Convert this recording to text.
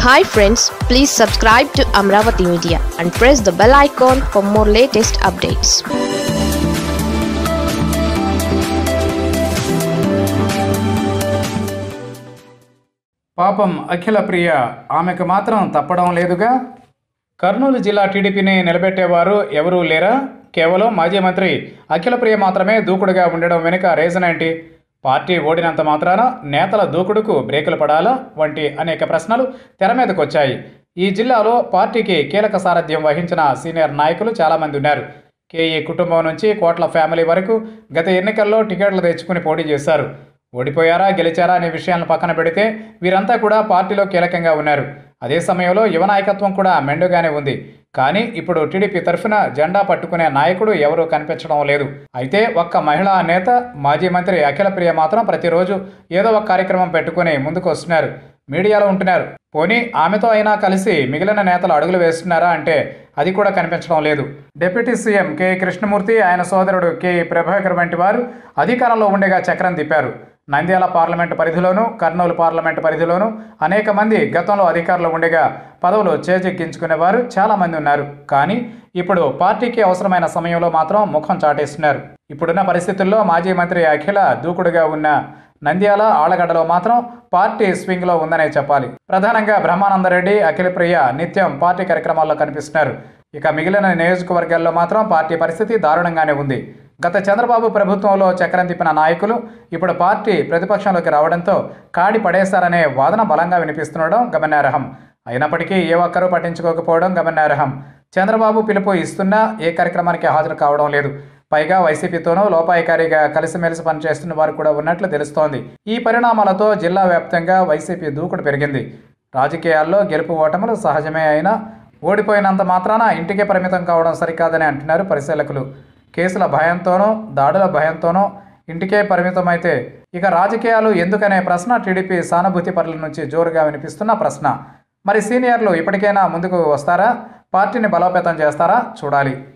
hi friends please subscribe to Amaravati media and press the bell icon for more latest updates పాపం అఖిల ప్రియ ఆమెకు మాత్రం తప్పడం లేదుగా కర్నూలు జిల్లా టీడీపీని నిలబెట్టేవారు ఎవరూ లేరా కేవలం మాజీ మంత్రి అఖిల ప్రియ మాత్రమే దూకుడుగా ఉండడం వెనుక రీజన్ ఏంటి పార్టీ ఓడినంత మాత్రాన నేతల దూకుడుకు బ్రేకులు పడాలా వంటి అనేక ప్రశ్నలు తెర మీదకు వచ్చాయి ఈ జిల్లాలో పార్టీకి కీలక సారథ్యం వహించిన సీనియర్ నాయకులు చాలామంది ఉన్నారు కేఈ కుటుంబం నుంచి కోట్ల ఫ్యామిలీ వరకు గత ఎన్నికల్లో టికెట్లు తెచ్చుకుని పోటీ చేశారు ఓడిపోయారా గెలిచారా అనే విషయాలను పక్కన పెడితే వీరంతా కూడా పార్టీలో కీలకంగా ఉన్నారు అదే సమయంలో యువ నాయకత్వం కూడా మెండుగానే ఉంది కానీ ఇప్పుడు టీడీపీ తరఫున జెండా పట్టుకునే నాయకుడు ఎవరూ కనిపించడం లేదు అయితే ఒక్క మహిళా నేత మాజీ మంత్రి అఖిల ప్రియ మాత్రం ప్రతిరోజు ఏదో ఒక కార్యక్రమం పెట్టుకుని ముందుకు వస్తున్నారు మీడియాలో ఉంటున్నారు పోనీ ఆమెతో అయినా కలిసి మిగిలిన నేతలు అడుగులు వేస్తున్నారా అంటే అది కూడా కనిపించడం లేదు డిప్యూటీ సీఎం కె కృష్ణమూర్తి ఆయన సోదరుడు కె ప్రభాకర్ వంటి వారు అధికారంలో ఉండగా చక్రం తిప్పారు నంద్యాల పార్లమెంటు పరిధిలోనూ కర్నూలు పార్లమెంటు పరిధిలోనూ అనేక మంది గతంలో అధికారులు ఉండగా పదవులు చేజెక్కించుకునేవారు చాలామంది ఉన్నారు కానీ ఇప్పుడు పార్టీకి అవసరమైన సమయంలో మాత్రం ముఖం చాటేస్తున్నారు ఇప్పుడున్న పరిస్థితుల్లో మాజీ మంత్రి అఖిల దూకుడుగా ఉన్న నంద్యాల ఆళ్లగడ్డలో మాత్రం పార్టీ స్వింగ్లో ఉందనే చెప్పాలి ప్రధానంగా బ్రహ్మానందరెడ్డి అఖిల ప్రియ నిత్యం పార్టీ కార్యక్రమాల్లో కనిపిస్తున్నారు ఇక మిగిలిన నియోజకవర్గాల్లో మాత్రం పార్టీ పరిస్థితి దారుణంగానే ఉంది గత చంద్రబాబు ప్రభుత్వంలో చక్రం తిప్పిన నాయకులు ఇప్పుడు పార్టీ ప్రతిపక్షంలోకి రావడంతో కాడి పడేశారనే వాదన బలంగా వినిపిస్తుండడం గమనార్హం అయినప్పటికీ ఏ ఒక్కరూ పట్టించుకోకపోవడం గమనార్హం చంద్రబాబు పిలుపు ఇస్తున్నా ఏ కార్యక్రమానికి హాజరు కావడం లేదు పైగా వైసీపీతోనూ లోపాయికారిగా కలిసిమెలిసి పనిచేస్తున్న వారు కూడా ఉన్నట్లు తెలుస్తోంది ఈ పరిణామాలతో జిల్లా వ్యాప్తంగా వైసీపీ దూకుడు పెరిగింది రాజకీయాల్లో గెలుపు ఓటములు సహజమే అయినా ఓడిపోయినంత మాత్రాన ఇంటికే పరిమితం కావడం సరికాదని అంటున్నారు పరిశీలకులు కేసుల భయంతోనో దాడుల భయంతోనో ఇంటికే పరిమితమైతే ఇక రాజకీయాలు ఎందుకనే ప్రశ్న టీడీపీ సానుభూతి పరుల నుంచి జోరుగా వినిపిస్తున్న ప్రశ్న మరి సీనియర్లు ఇప్పటికైనా ముందుకు వస్తారా పార్టీని బలోపేతం చేస్తారా చూడాలి